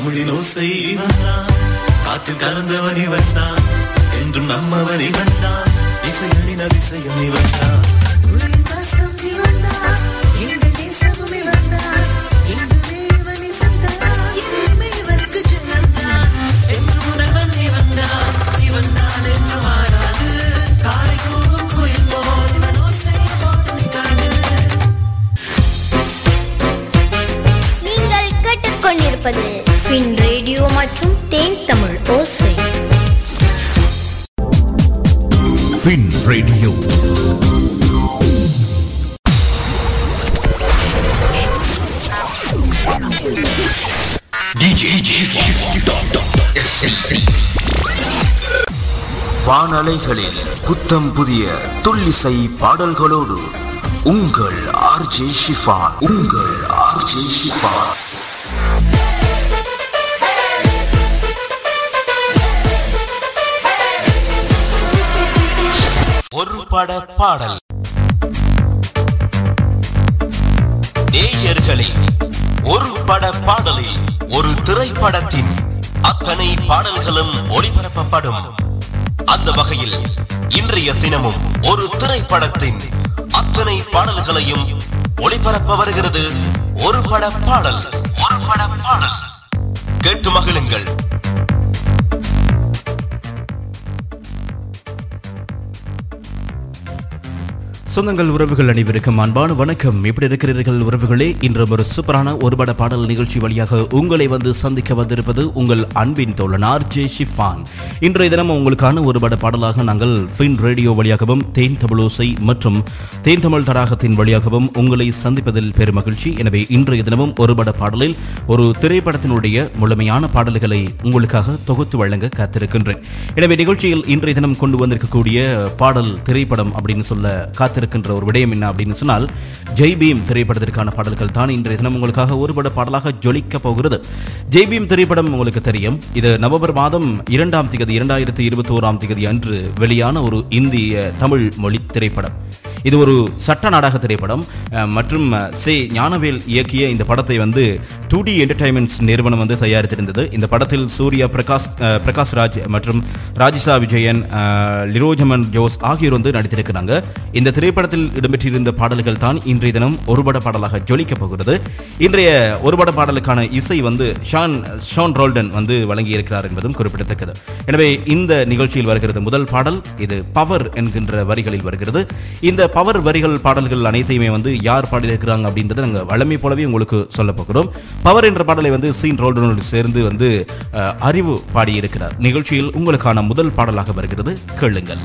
தமிழின் ஓசை இவன் தான் காற்றில் கலந்தவன் இவன் தான் என்றும் நம்மவன் இவன் தான் இசையனின் அதிசயம் இவன் தான் நீங்கள் கேட்டுக்கொண்டிருப்பது ஃபின் ரேடியோ மற்றும் தேன் தமிழ் ஓசை ஃபின் ரேடியோ வானலைகளில் புத்தம் புதிய துள்ளிசை பாடல்களோடு உங்கள் ஆர்ஜே ஷிஃபான் உங்கள் ஆர்ஜே ஷிஃபான் ஒரு பட பாடல் நேயர்களே ஒரு பட பாடலில் ஒரு திரைப்படத்தின் அத்தனை பாடல்களும் ஒளிபரப்பப்படும் அந்த வகையில் இன்றைய தினமும் ஒரு திரைப்படத்தின் அத்தனை பாடல்களையும் ஒளிபரப்ப வருகிறது ஒரு பட பாடல் ஒரு பட பாடல் கேட்டு மகிழுங்கள் சொந்தங்கள் உறவுகள் அனைவருக்கும் அன்பான வணக்கம் எப்படி இருக்கிறீர்கள் உறவுகளே இன்று ஒரு சூப்பரான ஒருபட பாடல் நிகழ்ச்சி வழியாக உங்களை வந்து சந்திக்க வந்திருப்பது உங்கள் அன்பின் தோழன் ஆர்ஜே ஷிஃபான் இன்றைய தினம் உங்களுக்கான ஒருபட பாடலாக நாங்கள் ஃபின் ரேடியோ வழியாகவும் தேன் தமிழோசை மற்றும் தேன் தமிழ் தடாகத்தின் வழியாகவும் உங்களை சந்திப்பதில் பெரும் மகிழ்ச்சி எனவே இன்றைய தினமும் ஒருபட பாடலில் ஒரு திரைப்படத்தினுடைய முழுமையான பாடல்களை உங்களுக்காக தொகுத்து வழங்க காத்திருக்கின்றேன் எனவே நிகழ்ச்சியில் இன்றைய தினம் கொண்டு வந்திருக்கக்கூடிய பாடல் திரைப்படம் அப்படின்னு சொல்ல காத்திருக்கின்ற ஒரு விடயம் என்ன அப்படின்னு சொன்னால் ஜெய் பீம் திரைப்படத்திற்கான பாடல்கள் தான் இன்றைய தினம் உங்களுக்காக ஒருபட பாடலாக ஜொலிக்க போகிறது ஜெய் பீம் திரைப்படம் உங்களுக்கு தெரியும் இது நவம்பர் மாதம் இரண்டாம் திகதி இரண்டாயிரத்தி இருபத்தி ஓராம் திகதி அன்று வெளியான ஒரு இந்திய தமிழ் மொழி திரைப்படம் இது ஒரு சட்ட நாடக திரைப்படம் அஹ், மற்றும் அஹ், சே ஞானவேல் இயக்கிய இந்த படத்தை வந்து டூ டி என்டர்டைன்மெண்ட்ஸ் நிறுவனம் வந்து தயாரித்திருந்தது இந்த படத்தில் சூர்யா பிரகாஷ் அஹ், பிரகாஷ் ராஜ் மற்றும் ராஜிசா விஜயன் அஹ், லிரோஜமன் ஜோஸ் ஆகியோர் வந்து நடித்திருக்கிறாங்க இந்த திரைப்படத்தில் இடம்பெற்றிருந்த பாடல்கள் தான் இன்றைய தினம் ஒருபட பாடலாக ஜொலிக்க போகிறது இன்றைய ஒருபட பாடலுக்கான இசை வந்து ஷான் ஷான் ரோல்டன் வந்து வழங்கியிருக்கிறார் என்பதும் குறிப்பிடத்தக்கது எனவே இந்த நிகழ்ச்சியில் வருகிறது முதல் பாடல் இது பவர் என்கின்ற வரிகளில் வருகிறது இந்த பவர் வரிகள் பாடல்கள் அனைத்தையுமே வந்து யார் பாடியிருக்கிறாங்க அப்படின்றத நாங்கள் வழமை போலவே உங்களுக்கு சொல்ல போகிறோம் பவர் என்ற பாடலை வந்து சீன் ரோல்டனோடு சேர்ந்து வந்து அஹ், அறிவு பாடியிருக்கிறார் நிகழ்ச்சியில் உங்களுக்கான முதல் பாடலாக வருகிறது கேளுங்கள்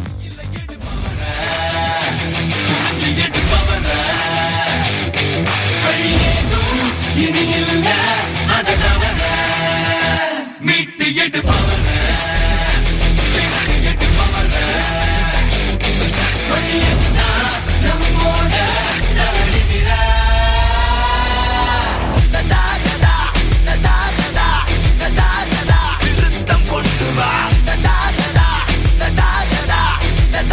திருத்தம் கொண்டு வா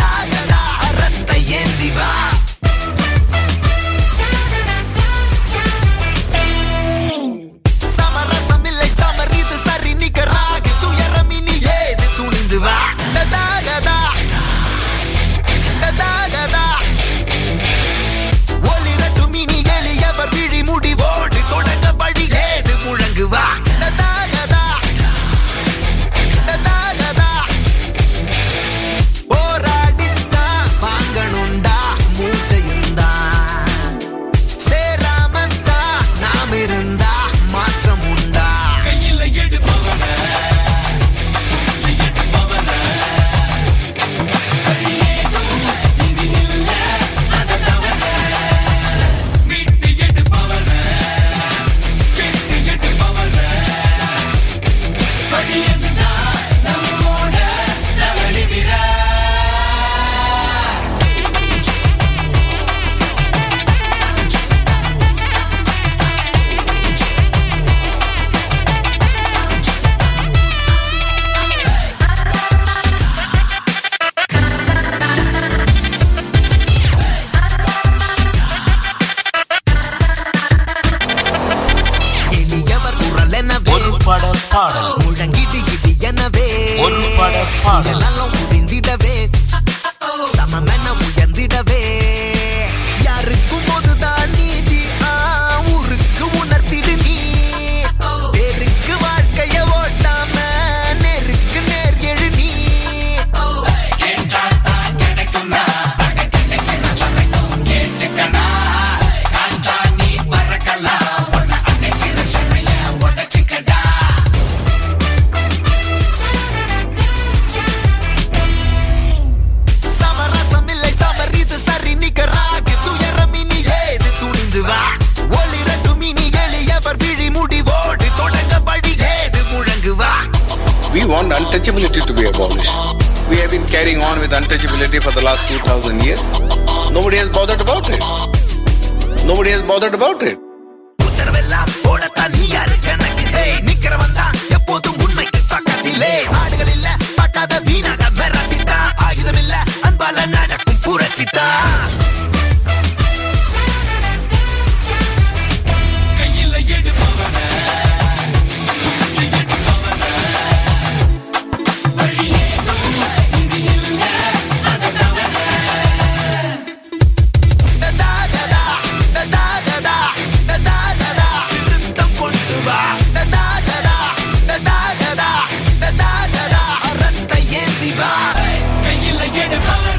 untouchability to be abolished. We have been carrying on with untouchability for the last 2000 years. Nobody has bothered about it. Nobody has bothered about it. உத்தரவெல்லாம் போடத்தான் நீ யாரு எனக்கு ஏய் நிக்கிறவன் தான் எப்போதும் உண்மைக்கு பக்கத்திலே ஆடுகள் இல்ல பார்க்காத வீணாக மிரட்டித்தான் ஆயுதம் இல்ல அன்பால நடக்கும் புரட்சித்தான் கையில் எடுப்பவன திருத்தம் கொண்டு வா அரட்டை ஏந்தி வா கையில் எடுப்பவன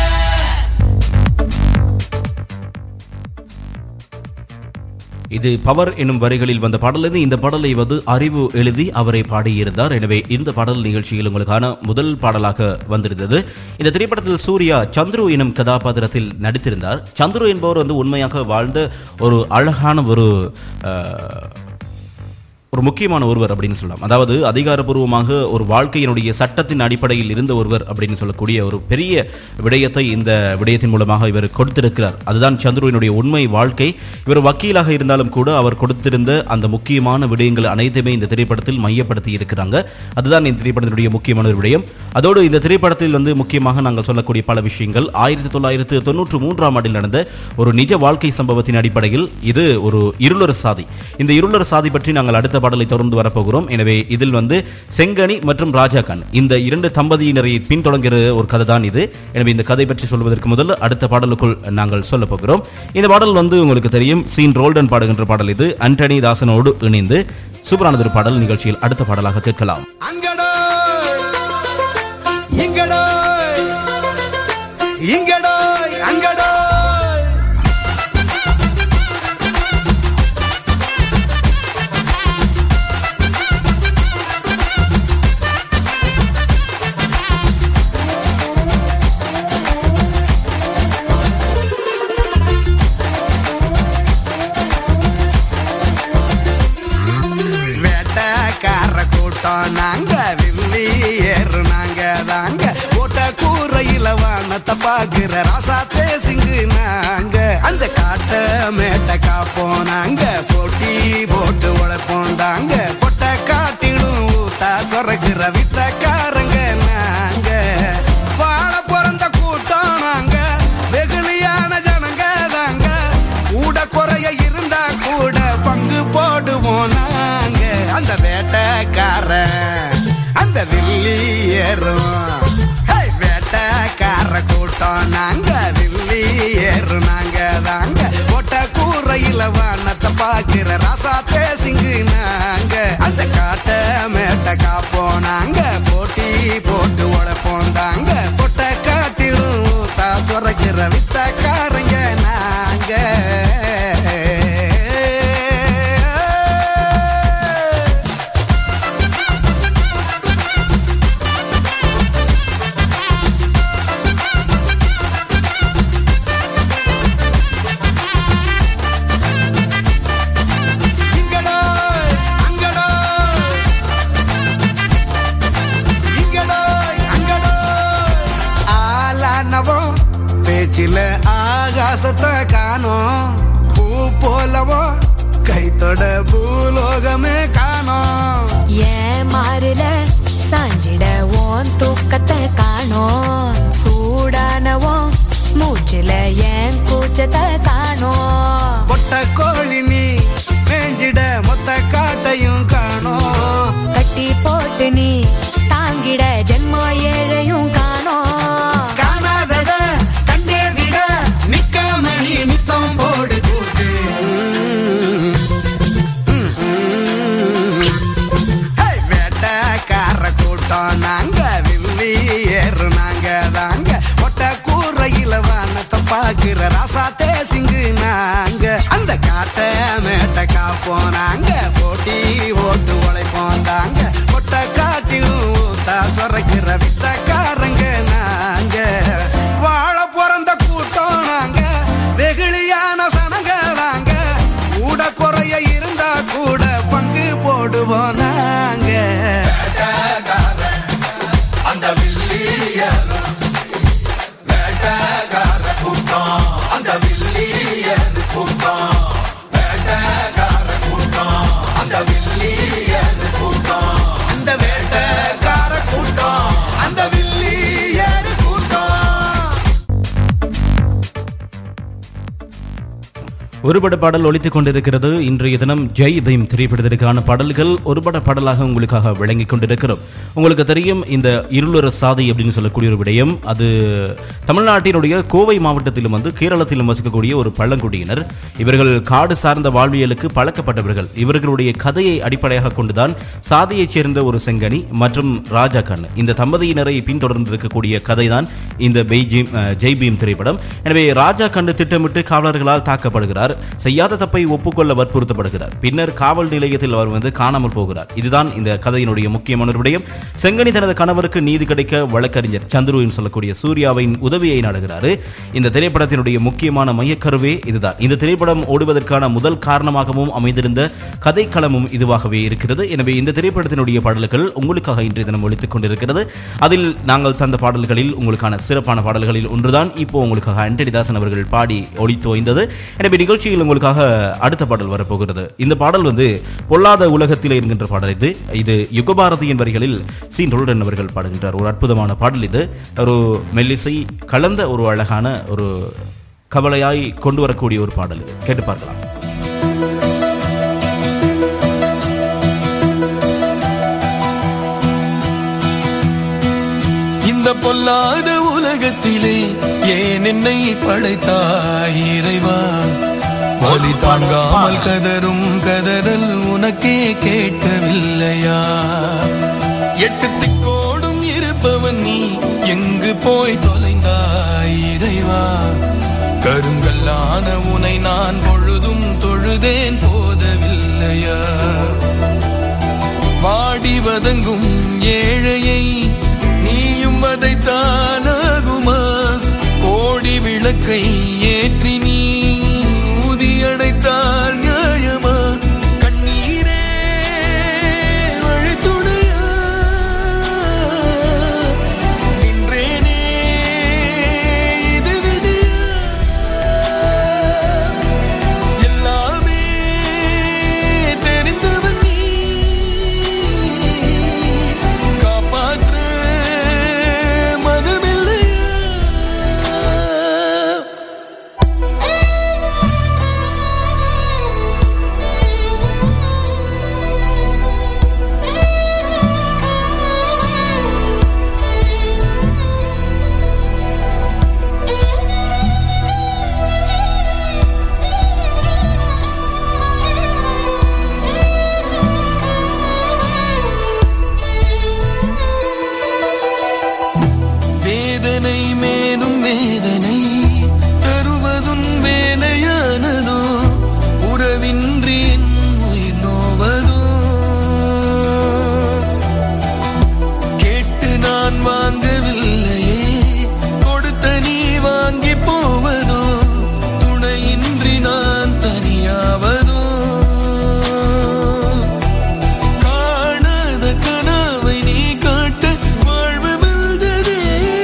இது பவர் என்னும் வரிகளில் வந்த பாடலிருந்து இந்த பாடலை வந்து அறிவு எழுதி அவரை பாடியிருந்தார் எனவே இந்த பாடல் நிகழ்ச்சியில் உங்களுக்கான முதல் பாடலாக வந்திருந்தது இந்த திரைப்படத்தில் சூர்யா சந்துரு எனும் கதாபாத்திரத்தில் நடித்திருந்தார் சந்துரு என்பவர் வந்து உண்மையாக வாழ்ந்த ஒரு அழகான ஒரு அஹ், ஒரு முக்கியமான ஒருவர் அப்படின்னு சொல்லலாம் அதாவது அதிகாரப்பூர்வமாக ஒரு வாழ்க்கையினுடைய சட்டத்தின் அடிப்படையில் இருந்த ஒருவர் அப்படின்னு சொல்லக்கூடிய ஒரு பெரிய விடயத்தை இந்த விடயத்தின் மூலமாக இவர் கொடுத்திருக்கிறார் அதுதான் சந்துருவினுடைய உண்மை வாழ்க்கை இவர் வக்கீலாக இருந்தாலும் கூட அவர் கொடுத்திருந்த அந்த முக்கியமான விடயங்கள் அனைத்துமே இந்த திரைப்படத்தில் மையப்படுத்தி இருக்கிறாங்க அதுதான் இந்த திரைப்படத்தினுடைய முக்கியமான ஒரு விடயம் அதோடு இந்த திரைப்படத்தில் வந்து முக்கியமாக நாங்கள் சொல்லக்கூடிய பல விஷயங்கள் ஆயிரத்தி தொள்ளாயிரத்து தொண்ணூற்று மூன்றாம் ஆண்டில் நடந்த ஒரு நிஜ வாழ்க்கை சம்பவத்தின் அடிப்படையில் இது ஒரு இருளர் சாதி இந்த இருளர் சாதி பற்றி நாங்கள் அடுத்த பாடலை தொடர்ந்து வரப்போகிறோம் எனவே இதில் வந்து செங்கனி மற்றும் ராஜாகான் இந்த இரண்டு தம்பதியினரை பின்தொடங்குகிற ஒரு கதை தான் இது எனவே இந்த கதை பற்றி சொல்வதற்கு முதல்ல அடுத்த பாடலுக்குள் நாங்கள் சொல்ல போகிறோம் இந்த பாடல் வந்து உங்களுக்கு தெரியும் சீன் ரோல்டன் பாடுகின்ற பாடல் இது அண்டனி தாசனோடு இணைந்து சூப்பரானது ஒரு பாடல் நிகழ்ச்சியில் அடுத்த பாடலாக கேட்கலாம் அங்கடோ இங்கடோ இங்கடோ அங்கடோ வேட்டக்கார கூட்டம் நாங்க வில்லி ஏறு நாங்க தாங்க ஓட்ட கூரையில வானத்தை பாக்குற ராசாத்தே சிங்கு நாங்க அந்த காட்ட மேட்ட காப்போம் நாங்க போட்டி போட்டு உழைப்போம் தாங்க பொட்ட காட்டிலும் ஊத்தா சொரக்குற வித்தக்காரங்க நாங்க வாழ பிறந்த கூட்டம் நாங்க வெகுளியான ஜனங்க தாங்க கூட குறைய இருந்தா கூட பங்கு போடுவோம் நாங்க அந்த வேட்டைக்காரன் அந்த வில்லி ஏறும் ஹே, வேட்டைக்கார கூட்டம் நாங்க வில்லி ஏறு நாங்க தாங்க ஒட்ட கூரையில வானத்தை பாக்குற ராசா பேசிங்கு நாங்க அந்த காட்ட மேட்ட காப்போம் நாங்க போட்டி போட்டு உழைப்போம் தாங்க பொட்ட காட்டிலும் ஊத்தா சுரைக்கிற வித்தக்காரங்க நாங்க இங்கடோ அங்கடோ இங்கடோ அங்கடோ ஆளானவோ பேச்சில ஆகாசத்தை காணோம் பூ போலவோ கைத்தொட பூலோகமே காணோம் ஏன் மாறுல சாஞ்சிட ஓன் தூக்கத்தை காணோம் சூடானவோ மூச்சுல ஏன் கூச்சத்தை காணோம் பொட்ட கோழி நீ மேஞ்சிட மொத்த காட்டையும் காணோம் கட்டி போட்டு நீ தாங்கிட ஜென்மோ ஏழையும் காணோம் காணாதத கண்டே விட நிக்காம நீ நித்தம் போடு கூட்டு ஹே, வேட்டைக்கார கூட்டம் நாங்க வில்லி ஏறு நாங்க தாங்க ஒட்ட கூரையில வானத்தை பாக்குற ராசா தேசிங்கு நாங்க அந்த காட்ட மேட்ட காப்போம் நாங்க போட்டி ஓட்டு உழைப்போம் தாங்க ஒட்ட காட்டிலும் ஊத்தா சொரக்கிற வித்தக்காரங்க நாங்க வாழ பிறந்த கூட்டம் நாங்க வெகுளியான சனங்க தாங்க கூட குறைய இருந்தா கூட பங்கு போடுவோம் நாங்க ஒருபட பாடல் ஒலித்துக் கொண்டிருக்கிறது இன்றைய தினம் ஜெய் பீம் திரைப்படத்திற்கான பாடல்கள் ஒருபட பாடலாக உங்களுக்காக வழங்கிக் கொண்டிருக்கிறோம் உங்களுக்கு தெரியும் இந்த இருளுற சாதி அப்படின்னு சொல்லக்கூடிய ஒரு விடயம் அது தமிழ்நாட்டினுடைய கோவை மாவட்டத்திலும் வந்து கேரளத்திலும் வசிக்கக்கூடிய ஒரு பழங்குடியினர் இவர்கள் காடு சார்ந்த வாழ்வியலுக்கு பழக்கப்பட்டவர்கள் இவர்களுடைய கதையை அடிப்படையாக கொண்டுதான் சாதியைச் சேர்ந்த ஒரு செங்கனி மற்றும் ராஜா கண் இந்த தம்பதியினரை பின்தொடர்ந்து இருக்கக்கூடிய கதைதான் இந்த பெய்ஜிம் அஹ், ஜெய் பீம் திரைப்படம் எனவே ராஜா கண்டு திட்டமிட்டு காவலர்களால் தாக்கப்படுகிறார் செய்யாத தப்பை ஒப்புக்கொள்ள வற்புறுத்தப்படுகிறார் பின்னர் காவல் நிலையத்தில் அவர் வந்து காணாமல் போகிறார் இதுதான் இந்த கதையினுடைய முக்கியமான ஒரு விடயம் செங்கனி தனது கணவருக்கு நீதி கிடைக்க வழக்கறிஞர் சந்துரு என்று சொல்லக்கூடிய சூர்யாவின் உதவியை நாடுகிறார் இந்த திரைப்படத்தினுடைய முக்கியமான மையக்கருவே இதுதான் இந்த திரைப்படம் ஓடுவதற்கான முதல் காரணமாகவும் அமைந்திருந்த கதைக்களமும் இதுவாகவே இருக்கிறது எனவே இந்த திரைப்படத்தினுடைய பாடல்கள் உங்களுக்காக இன்றைய தினம் ஒழித்துக் கொண்டிருக்கிறது அதில் நாங்கள் தந்த பாடல்களில் உங்களுக்கான சிறப்பான பாடல்களில் ஒன்றுதான் இப்போ உங்களுக்காக ஆண்டனி தாசன் அவர்கள் பாடி ஒழித்து ஓய்ந்தது எனவே நிகழ்ச்சியில் உங்களுக்காக அடுத்த பாடல் வரப்போகிறது இந்த பாடல் வந்து பொல்லாத உலகத்தில் என்கின்ற பாடல் இது இது யுகபாரதியின் வரிகளில் சீன் ரோல்டன் அவர்கள் பாடுகின்றார் ஒரு அற்புதமான பாடல் இது ஒரு மெல்லிசை கலந்த ஒரு அழகான ஒரு கவலையாய் கொண்டு வரக்கூடிய ஒரு பாடல் இது கேட்டு பார்க்கலாம் இந்த பொல்லாத உலகத்திலே ஏன் என்னை படைத்தாய் இறைவா வலி தாங்காமல் கதரும் கதறல் உனக்கே கேட்கவில்லையா எட்டு திக்கோடும் இருப்பவன் நீ எங்கு போய் தொலைந்தாய் இறைவா கருங்கல்லான உனை நான் பொழுதும் தொழுதேன் போதவில்லையா வாடி வதங்கும் ஏழையை நீயும் வதைத்தானாகுமா கோடி விளக்கை ஏற்றி நீ ஊதி அடைத்தால் நியாயமா கண்ணீரே வழித்துணையா நின்றேனே இது விதியா எல்லாமே தெரிந்தவன் நீ காப்பாற்ற மனமில்லையா வேதனை மேலும் வேதனை தருவதும் வேலையானதோ உறவின்றி என் உயிர் நோவதோ கேட்டு நான் வாங்கவில்லையே கொடுத்த நீ வாங்கி போவதோ துணையின்றி நான் தனியாவதோ காணாத கனவை நீ காட்ட வாழ்வு வெல்ததே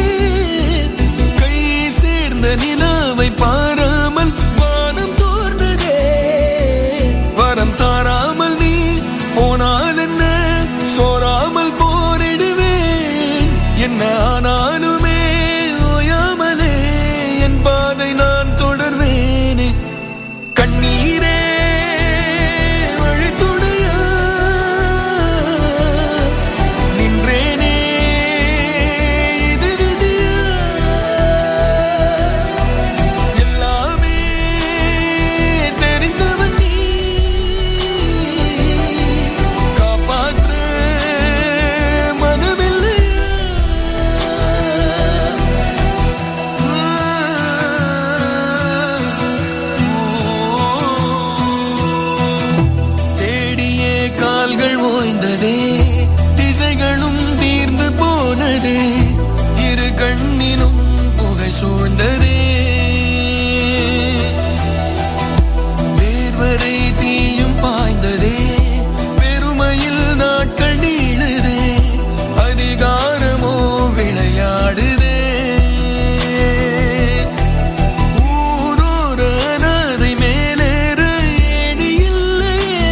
கை சேர்ந்த நிலாவை பாராமல் வானம் தோர்ந்ததே வரம் தாராமல் நீ போனால் என்ன சோராமல் போரிடுவேன் என்ன ஆனாலுமே ஓயாமலே என் பாதை நான் தொடர்வேனே கண்ணீரே வழித்துணையா நின்றேனே இது விதியா எல்லாமே தெரிந்தவன் நீ காப்பாற்ற மனமில்லையா தேடியே கால்கள் ஓய்ந்ததே திசைகளும் தீர்ந்து போனதே இரு கண்ணினும் புகை சூழ்ந்ததே வேர்வரை தீயும் பாய்ந்ததே பெருமையில் நாட்கள் நீளுதே அதிகாரமோ விளையாடுதே ஊரோர அனாதை மேலேற ஏணி இல்லையே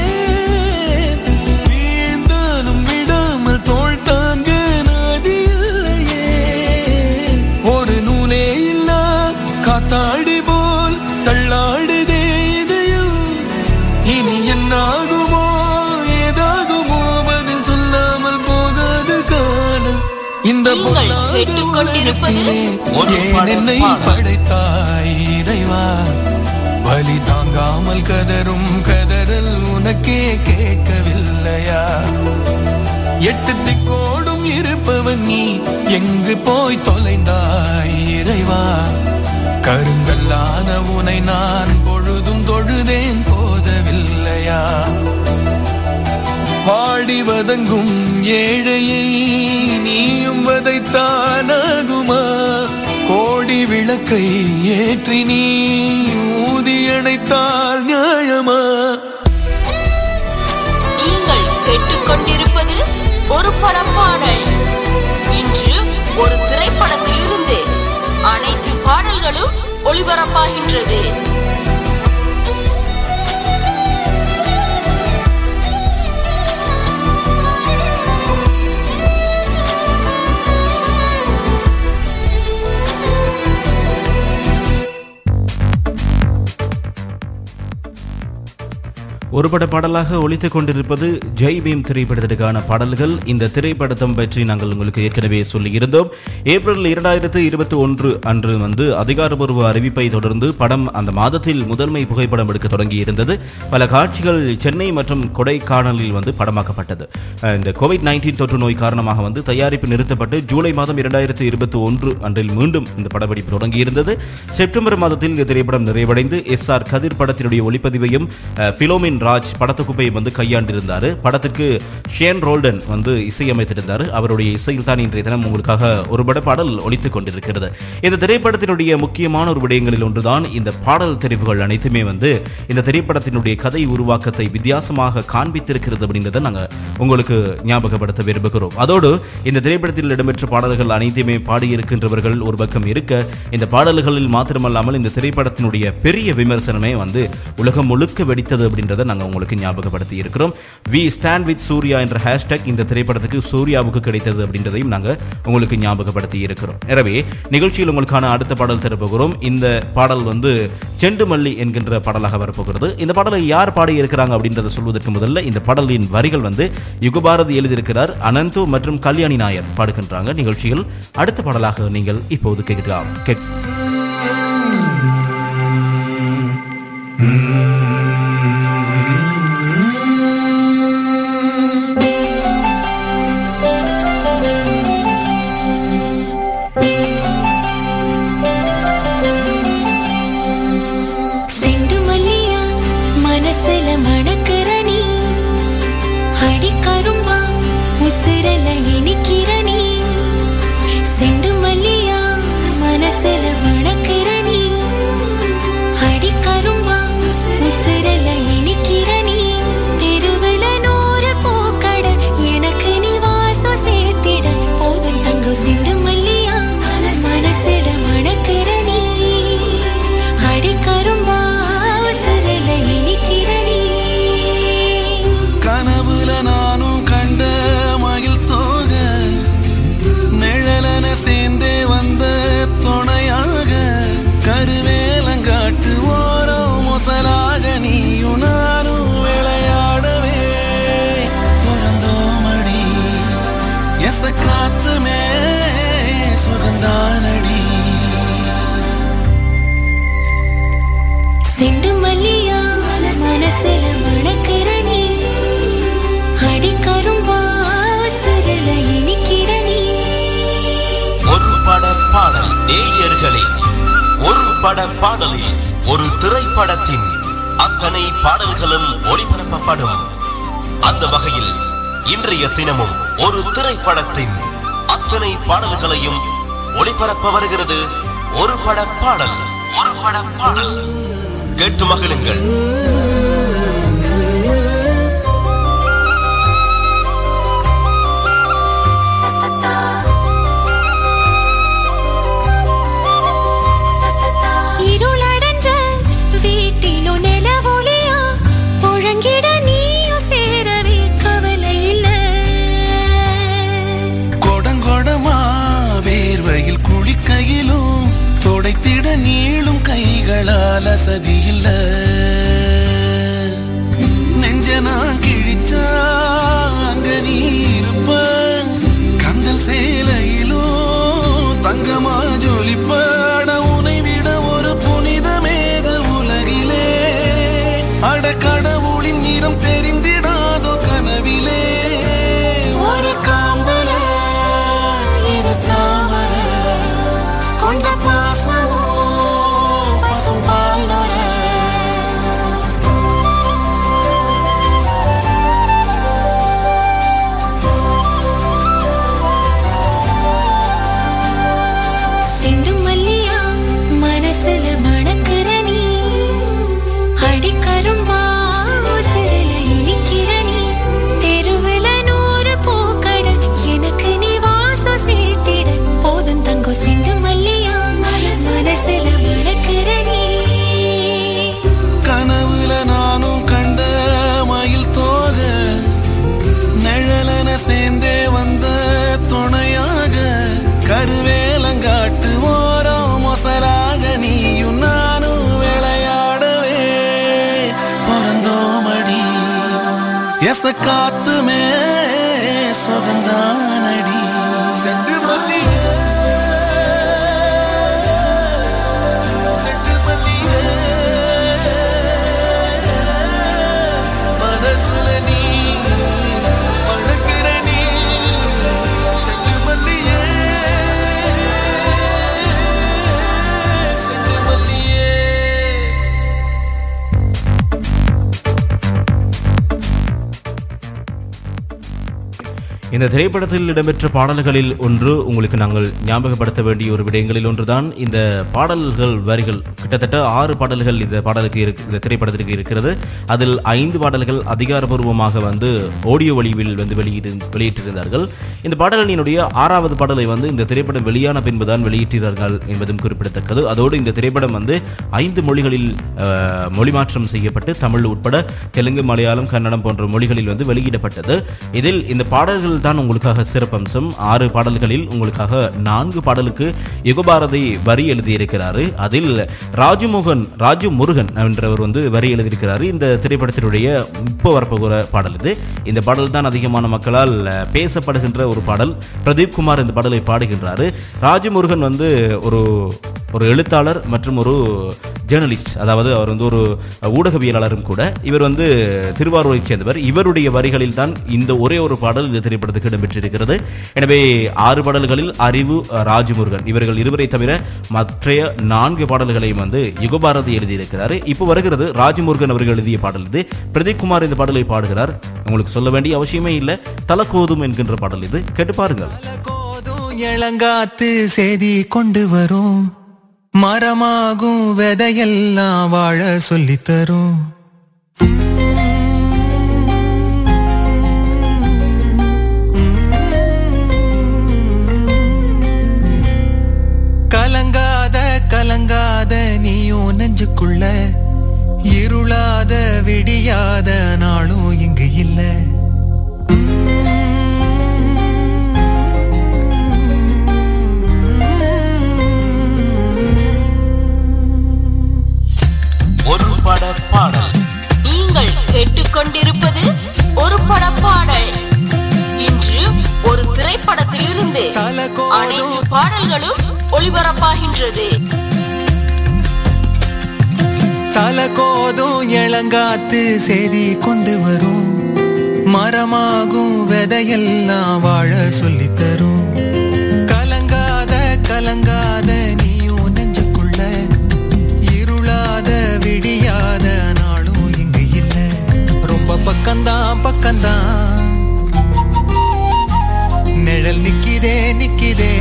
வீழ்ந்தாலும் விடாமல் தோள் தாங்க நதி இல்லையே ஒரு நூலே இல்லா இனி என்னாகுமோ ஏதாகுமோ பதில் சொல்லாமல் போகாது காலம் இந்த நீங்கள் கேட்டுக்கொண்டிருப்பது ஒரு ஏன் பட என்னை பாடல். படைத்தாய் இறைவா வலி தாங்காமல் கதரும் கதறல் உனக்கே கேட்கவில்லையா எட்டு திக்கோடும் இருப்பவன் நீ எங்கு போய் தொலைந்தாய் இறைவா கருங்கல்லான உனை நான் பொழுதும் தொழுதேன் போதவில்லையா வாடி வதங்கும் ஏழையை நீயும் வதைத்தானாகுமா கோடி விளக்கை ஏற்றி நீ ஊதி அணைத்தால் நியாயமா நீங்கள் கேட்டுக்கொண்டிருப்பது ஒரு படம் பாடல் இன்று ஒரு திரைப்படத்தில் இருந்து அனைத்து பாடல்களும் ஒளிபரப்பாகின்றது ஒரு பட பாடலாக ஒலித்துக் கொண்டிருப்பது ஜெய் பீம் திரைப்படத்திற்கான பாடல்கள் இந்த திரைப்படத்தம் பற்றி நாங்கள் உங்களுக்கு ஏற்கனவே சொல்லியிருந்தோம் ஏப்ரல் இரண்டாயிரத்து இருபத்தி ஒன்று அன்று வந்து அதிகாரப்பூர்வ அறிவிப்பை தொடர்ந்து படம் அந்த மாதத்தில் முதன்மை புகைப்படம் எடுக்க தொடங்கி இருந்தது பல காட்சிகள் சென்னை மற்றும் கொடைக்கானலில் வந்து படமாக்கப்பட்டது அஹ் இந்த கோவிட் நைன்டீன் தொற்று நோய் காரணமாக வந்து தயாரிப்பு நிறுத்தப்பட்டு ஜூலை மாதம் இரண்டாயிரத்து இருபத்தி ஒன்று அன்றில் மீண்டும் இந்த படப்பிடிப்பு தொடங்கியிருந்தது செப்டம்பர் மாதத்தில் இந்த திரைப்படம் நிறைவடைந்து எஸ் ஆர் கதிர் படத்தினுடைய ஒளிப்பதிவையும் அஹ், பிலோமின் ராஜ் படத்தொகுப்பையும் வந்து கையாண்டிருந்தார் படத்துக்கு ஷேன் ரோல்டன் வந்து இசையமைத்திருந்தார் அவருடைய இசையில் தான் இன்றைய தினம் உங்களுக்காக ஒரு பட பாடல் ஒலித்துக் கொண்டிருக்கிறது இந்த திரைப்படத்தினுடைய முக்கியமான ஒரு விடயங்களில் ஒன்றுதான் இந்த பாடல் தெரிவுகள் அனைத்துமே வந்து இந்த திரைப்படத்தினுடைய கதை உருவாக்கத்தை வித்தியாசமாக காண்பித்திருக்கிறது அப்படின்றத நாங்கள் உங்களுக்கு ஞாபகப்படுத்த விரும்புகிறோம் அதோடு இந்த திரைப்படத்தில் இடம்பெற்ற பாடல்கள் அனைத்தையுமே பாடியிருக்கின்றவர்கள் ஒரு பக்கம் இருக்க இந்த பாடல்களில் மாத்திரமல்லாமல் இந்த திரைப்படத்தினுடைய பெரிய விமர்சனமே வந்து உலகம் முழுக்க வெடித்தது அப்படின்றத நாங்கள் உங்களுக்கு ஞாபகப்படுத்தி இருக்கிறோம் வி ஸ்டாண்ட் வித் சூர்யா என்ற ஹேஷ்டேக் இந்த திரைப்படத்துக்கு சூர்யாவுக்கு கிடைத்தது அப்படின்றதையும் நாங்கள் உங்களுக்கு ஞாபகப்படுத்தி இருக்கிறோம் எனவே நிகழ்ச்சியில் உங்களுக்கான அடுத்த பாடல் தரப்போகிறோம் இந்த பாடல் வந்து செண்டு மல்லி என்கின்ற பாடலாக வரப்போகிறது இந்த பாடலை யார் பாடி இருக்கிறாங்க அப்படின்றத சொல்வதற்கு முதல்ல இந்த பாடலின் வரிகள் வந்து யுகபாரதி எழுதியிருக்கிறார் அனந்து மற்றும் கல்யாணி நாயர் பாடுகின்றாங்க நிகழ்ச்சியில் அடுத்த பாடலாக நீங்கள் இப்போது கேட்கலாம் கேட் செண்டு மல்லியா மனசுல மணக்கிற நீ அடிக்கரும்பா உசுரல இனிக்கிற நீ செண்டு மல்லியா மனசுல மணக்கிற நீ அடிக்கரும்பா உசுரல இனிக்கிற நீ தெருவுல நூறு பூக்கட எனக்கு நீ வாசம் சேர்த்திட போதும் தங்கம் செண்டு மல்லியா மனசுல மணக்கிற நீ அடிக்கரும்பா உசுரல இனிக்கிற நீ கனவுல நானும் கண்ட மகிழ் தோக நிழலன சேர்ந்தே வந்த துணையாக கருவேலங்காட்டு ஓரம் மொசலாக நீயும் நானும் விளையாடவே பிறந்தோமடி எச காத்துமே சுகந்தானடி செண்டு மல்லியா மனசுல மணக்கிற நீ அடிக்கரும்பா உசுரல இனிக்கிற நீ ஒரு பட பாடல் நேயர்களே ஒரு பட பாடலில் ஒரு திரைப்படத்தின் அத்தனை பாடல்களும் ஒளிபரப்பப்படும் அந்த வகையில் இன்றைய தினமும் ஒரு திரைப்படத்தின் அத்தனை பாடல்களையும் ஒளிபரப்ப வருகிறது ஒரு பட பாடல் ஒரு பட பாடல் கேட்டு மகிழுங்கள் இருளடைஞ்ச வீட்டிலும் நிலவொளியா புழங்கிட நீயும் சேரவே கவலை இல்ல கொடங்கொடமா வேர்வையில் குளிக்கையிலும் தொடைத்திட நீளும் கைகளால் அசதி இல்ல நேச காத்துமே சுகந்தானடி செண்டு மல்லியே செண்டு மல்லியே மனசுல நீ மணக்கிற நீ செண்டு மல்லியே செண்டு மல்லியே இந்த திரைப்படத்தில் இடம்பெற்ற பாடல்களில் ஒன்று உங்களுக்கு நாங்கள் ஞாபகப்படுத்த வேண்டிய ஒரு விடயங்களில் ஒன்றுதான் இந்த பாடல்கள் வரிகள் கிட்டத்தட்ட ஆறு பாடல்கள் இந்த பாடலுக்கு இருக்கு இந்த திரைப்படத்திற்கு இருக்கிறது அதில் ஐந்து பாடல்கள் அதிகாரப்பூர்வமாக வந்து ஆடியோ வடிவில் வந்து வெளியிட்டு வெளியிட்டிருந்தார்கள் இந்த பாடலினுடைய ஆறாவது பாடலை வந்து இந்த திரைப்படம் வெளியான பின்புதான் வெளியிட்டார்கள் என்பதும் குறிப்பிடத்தக்கது அதோடு இந்த திரைப்படம் வந்து ஐந்து மொழிகளில் அஹ், மொழிமாற்றம் செய்யப்பட்டு தமிழ் உட்பட தெலுங்கு மலையாளம் கன்னடம் போன்ற மொழிகளில் வந்து வெளியிடப்பட்டது இதில் இந்த பாடல்கள் தான் உங்களுக்காக சிறப்பம்சம் ஆறு பாடல்களில் உங்களுக்காக நான்கு பாடலுக்கு யுகபாரதி வரி எழுதியிருக்கிறாரு அதில் ராஜுமோகன் ராஜு முருகன் என்றவர் வந்து வரி எழுதியிருக்கிறாரு இந்த திரைப்படத்தினுடைய இப்போ வரப்போகிற பாடல் இது இந்த பாடல் தான் அதிகமான மக்களால் அஹ், பேசப்படுகின்ற ஒரு பாடல் பிரதீப் குமார் இந்த பாடலை பாடுகின்றாரு ராஜமுருகன் வந்து ஒரு ஒரு எழுத்தாளர் மற்றும் ஒரு ஜேர்னலிஸ்ட் அதாவது அவர் வந்து ஒரு ஊடகவியலாளரும் கூட இவர் வந்து திருவாரூரைச் சேர்ந்தவர் இவருடைய வரிகளில் தான் இந்த ஒரே ஒரு பாடல் இந்த திரைப்படத்துக்கு இடம்பெற்றிருக்கிறது எனவே ஆறு பாடல்களில் அறிவு ராஜமுருகன் இவர்கள் இருவரை தவிர மற்றைய நான்கு பாடல்களையும் வந்து யுகபாரதி எழுதியிருக்கிறார் இப்போ வருகிறது ராஜமுருகன் அவர்கள் எழுதிய பாடல் இது பிரதீப் குமார் இந்த பாடலை பாடுகிறார் உங்களுக்கு சொல்ல வேண்டிய அவசியமே இல்லை தலக்கோதும் என்கின்ற பாடல் இது கேட்டு பாருங்கள் கோதும் இளங்காத்து செய்தி கொண்டு வரும் மரமாகும் விதையெல்லாம் வாழ சொல்லித் தரும் கலங்காத கலங்காத நீயும் நெஞ்சுக்குள்ள இருளாத விடியாத நாளும் இங்கு இல்லை ஒரு பட பாடல் நீங்கள் கேட்டுக்கொண்டிருப்பது ஒரு பட பாடல் இன்று ஒரு திரைப்படத்திலிருந்து அனைத்து பாடல்களும் ஒளிபரப்பாகின்றது தலகோதும் இளங்காத்து செய்தி கொண்டு வரும் மரமாகும் விதையெல்லாம் வாழ சொல்லித் தரும் கலங்காத கலங்காத நீயும் நெஞ்சுக்குள்ள இருளாத விடியாத நாளும் இங்கு இல்ல ரொம்ப பக்கம்தான் பக்கம்தான் நிழல் நிக்கிதே நிக்கிதே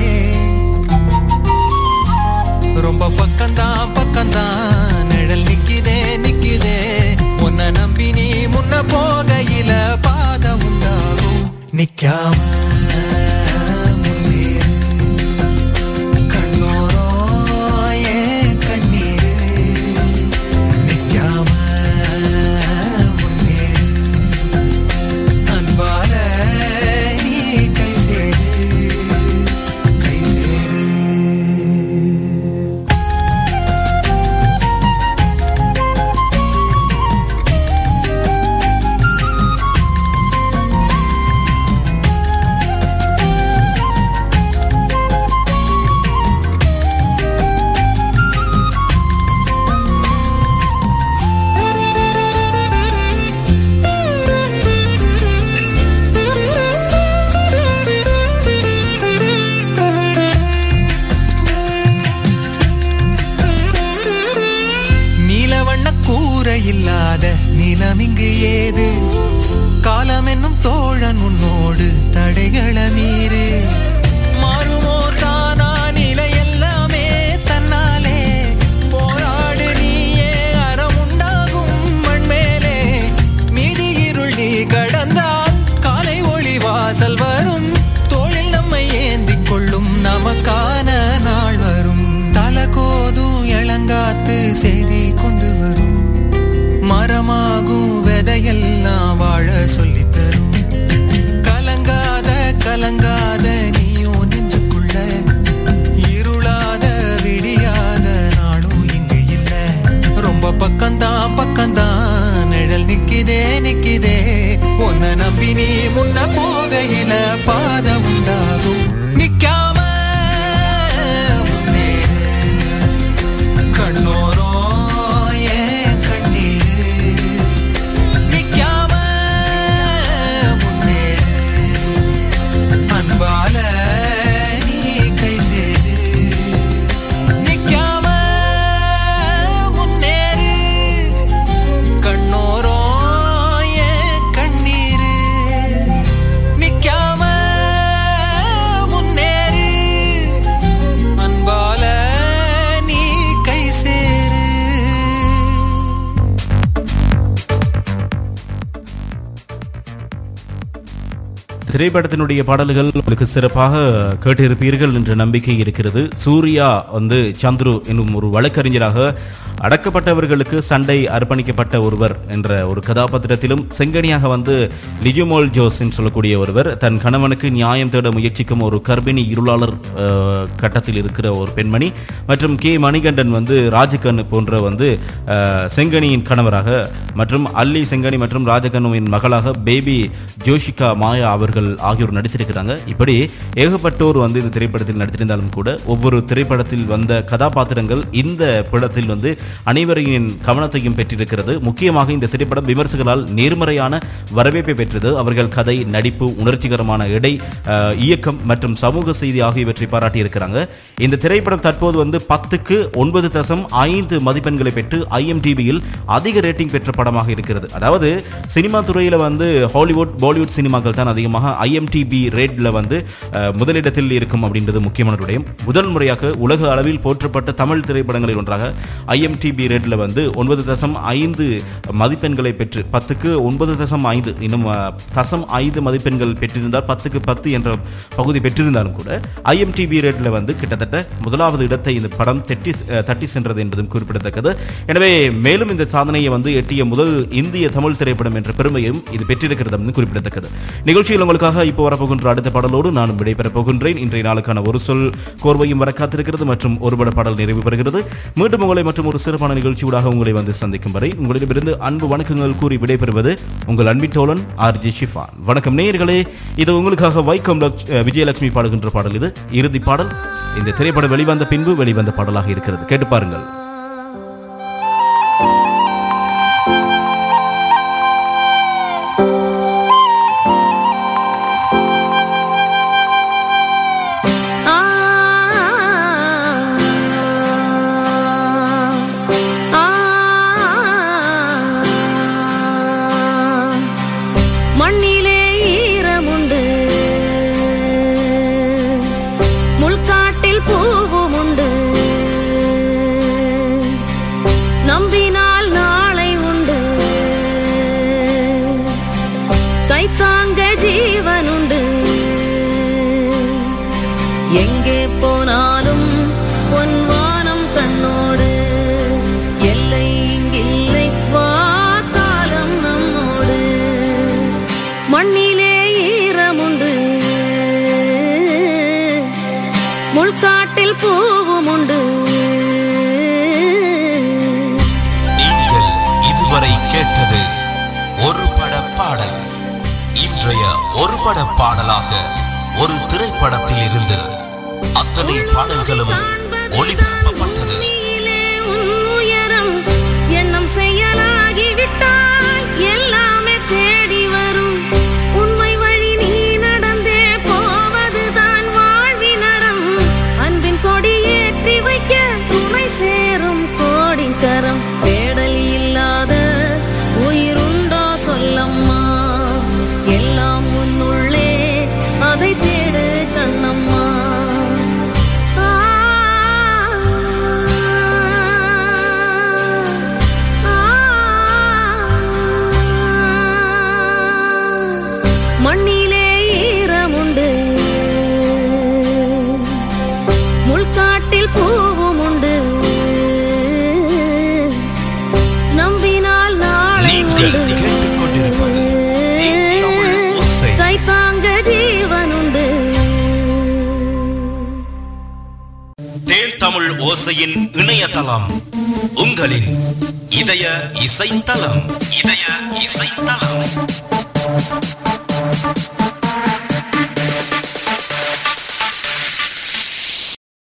ரொம்ப பக்கம்தான் பக்கம்தான் நிழல் நிக்கிதே நிக்கிதே உன்னை நம்பி நீ முன்ன போகையில பாத உண்டாகும் நிக்காம முன்னேறு. கண்ணோரோ ஏன் கண்ணீரு நிக்காம முன்னேறு. அன்பால நீ கை சேரு கை சேரு நீலவண்ண கூரை இல்லாத நிலம் இங்கு ஏது காலம் என்னும் தோழன் உன்னோடு தடைகள மீறு மாறுமோ தானா நிலை எல்லாமே தன்னாலே போராடு நீயே அறம் உண்டாகும் மண்மேலே மீதி இருள் நீ கடந்தால் காலை ஒளி வாசல் வரும் தோளில் நம்மை ஏந்திக் கொள்ளும் நமக்கான நாள் வரும் தலகோதும் இளங்காத்து செய்தி கொண்டு வரும் மரமாகும் விதையெல்லாம் வாழ சொல்லித் தரும் கலங்காத கலங்காத நீயும் நெஞ்சுக்குள்ள இருளாத விடியாத நாளும் இங்கு இல்ல ரொம்ப பக்கம்தான் பக்கம்தான் நிழல் நிக்கிதே நிக்கிதே உன்னை நம்பி நீ முன்ன போகையில பாத உண்டாகும் நிக்காம முன்னேறு. கண்ணோரோ ஏன் கண்ணீரு நிக்காம முன்னேறு. அன்பால நீ கை சேரு நிக்காம முன்னேறு கண்ணோரோ ஏன் கண்ணீரு நிக்காம முன்னேறு அன்பால நீ கை சேரு திரைப்படத்தினுடைய பாடல்கள் உங்களுக்கு சிறப்பாக கேட்டிருப்பீர்கள் என்ற நம்பிக்கை இருக்கிறது சூர்யா வந்து சந்துரு என்னும் ஒரு வழக்கறிஞராக அடக்கப்பட்டவர்களுக்கு சண்டை அர்ப்பணிக்கப்பட்ட ஒருவர் என்ற ஒரு கதாபாத்திரத்திலும் செங்கனியாக வந்து லிஜுமோல் ஜோஸ் என்று சொல்லக்கூடிய ஒருவர் தன் கணவனுக்கு நியாயம் தேட முயற்சிக்கும் ஒரு கர்ப்பிணி இருளாளர் அஹ், கட்டத்தில் இருக்கிற ஒரு பெண்மணி மற்றும் கே மணிகண்டன் வந்து ராஜகன் போன்ற வந்து அஹ், செங்கனியின் கணவராக மற்றும் அல்லி செங்கனி மற்றும் ராஜகண்ணுவின் மகளாக பேபி ஜோஷிகா மாயா அவர்கள் ஆகியோர் நடித்திருக்கிறாங்க இப்படி ஏகப்பட்டோர் வந்து இந்த திரைப்படத்தில் நடித்திருந்தாலும் கூட ஒவ்வொரு திரைப்படத்தில் வந்த கதாபாத்திரங்கள் இந்த படத்தில் வந்து அனைவரின் கவனத்தையும் பெற்றிருக்கிறது முக்கியமாக இந்த திரைப்படம் விமர்சகர்களால் நேர்மறையான வரவேற்பை பெற்றது அவர்கள் கதை நடிப்பு உணர்ச்சிகரமான இடை அஹ், இயக்கம் மற்றும் சமூக செய்தி ஆகியவற்றை பாராட்டியிருக்கிறாங்க இந்த திரைப்படம் தற்போது வந்து பத்துக்கு ஒன்பது தசம் ஐந்து மதிப்பெண்களை பெற்று ஐஎம்டிபியில் அதிக ரேட்டிங் பெற்ற படமாக இருக்கிறது அதாவது சினிமா துறையில வந்து ஹாலிவுட் பாலிவுட் சினிமாக்கள் தான் அதிகமாக ஐஎம்டிபி ரேட்ல வந்து அஹ், முதலிடத்தில் இருக்கும் அப்படின்றது முக்கியமான ஒரு விடயம் முதல் முறையாக உலக அளவில் போற்றப்பட்ட தமிழ் திரைப்படங்களில் ஒன்றாக ஐஎம்டிபி ரேட்ல வந்து ஒன்பது தசம் ஐந்து மதிப்பெண்களை பெற்று பத்துக்கு ஒன்பது தசம் ஐந்து இன்னும் அஹ், தசம் ஐந்து மதிப்பெண்கள் பெற்றிருந்தால் பத்துக்கு பத்து என்ற பகுதி பெற்றிருந்தாலும் கூட ஐஎம்டிபி ரேட்ல வந்து கிட்டத்தட்ட முதலாவது இடத்தை இந்த படம் தட்டி அஹ், தட்டி சென்றது என்பதும் குறிப்பிடத்தக்கது எனவே மேலும் இந்த சாதனையை வந்து எட்டிய முதல் இந்திய தமிழ் திரைப்படம் என்ற பெருமையும் இது பெற்றிருக்கிறது அப்படின்னு குறிப்பிடத்தக்கது நிகழ்ச்சியில் உங்களுக்காக இப்போ வரப்போகின்ற அடுத்த பாடலோடு நான் விடைபெறப் போகின்றேன் இன்றைய நாளுக்கான ஒரு சொல் கோர்வையும் வர காத்திருக்கிறது மற்றும் ஒருபட பாடல் நிறைவு பெறுகிறது மீண்டும் உங்களை மற்றும் ஒரு சிறப்பான நிகழ்ச்சியூடாக உங்களை வந்து சந்திக்கும் வரை உங்களிடமிருந்து அன்பு வணக்கங்கள் கூறி விடைபெறுவது உங்கள் அன்பின் தோழன் ஆர் ஜி ஷிஃபான் வணக்கம் நேயர்களே இது உங்களுக்காக வைக்கம் லட்ச- அஹ் விஜயலட்சுமி பாடுகின்ற பாடல் இது இறுதி பாடல் இந்த திரைப்படம் வெளிவந்த பின்பு வெளிவந்த பாடலாக இருக்கிறது கேட்டு பாருங்கள் ஆ ஆ மண்ணிலே ஈரமுண்டு முள்காட்டில் பூவும் உண்டு நம்பினால் நாளை உண்டு கைத்தாங்க ஜீவனுண்டு எங்கே போனாலும் பொன்வானம் கண்ணோடு எல்லை இங்கில்லை வா காலம் நம்மோடு மண்ணிலே ஈரமுண்டு முள்காட்டில் பூவும் உண்டு நீங்கள் இதுவரை கேட்டது ஒரு பட பாடல் இன்றைய ஒரு பட பாடலாக ஒரு திரைப்படத்தில் இருந்து அத்தனை பாடல்களும் ஒளிபரப்பப்பட்டது பூமியிலே உன் உயரம் எண்ணம் செயலாகிவிட்டால் எல்லாமே தேடி வரும் உண்மை வழி நீ நடந்தே போவதுதான் வாழ்வினரம் அன்பின் கொடி ஏற்றி வைக்க துணை சேரும் கோடிக்கரம் தேடல் இல்லாத உயிருண்டோ சொல்லம்மா எல்லாம் உன்னுள்ளே அதை தேடு கண்ணம்மா ஆ மண்ணிலே ஈரமுண்டு முள்காட்டில் பூவும் உண்டு நம்பினால் நாளை நீங்கள் உண்டு கேட்டுக்கொண்டிருப்பது தமிழ் ஓசை. கைத்தாங்க ஜீவனுண்டு தேன் தமிழ் ஓசையின் இணையதளம் உங்களின் இதய இசைத்தலம் இதய இசைத்தலம் Thank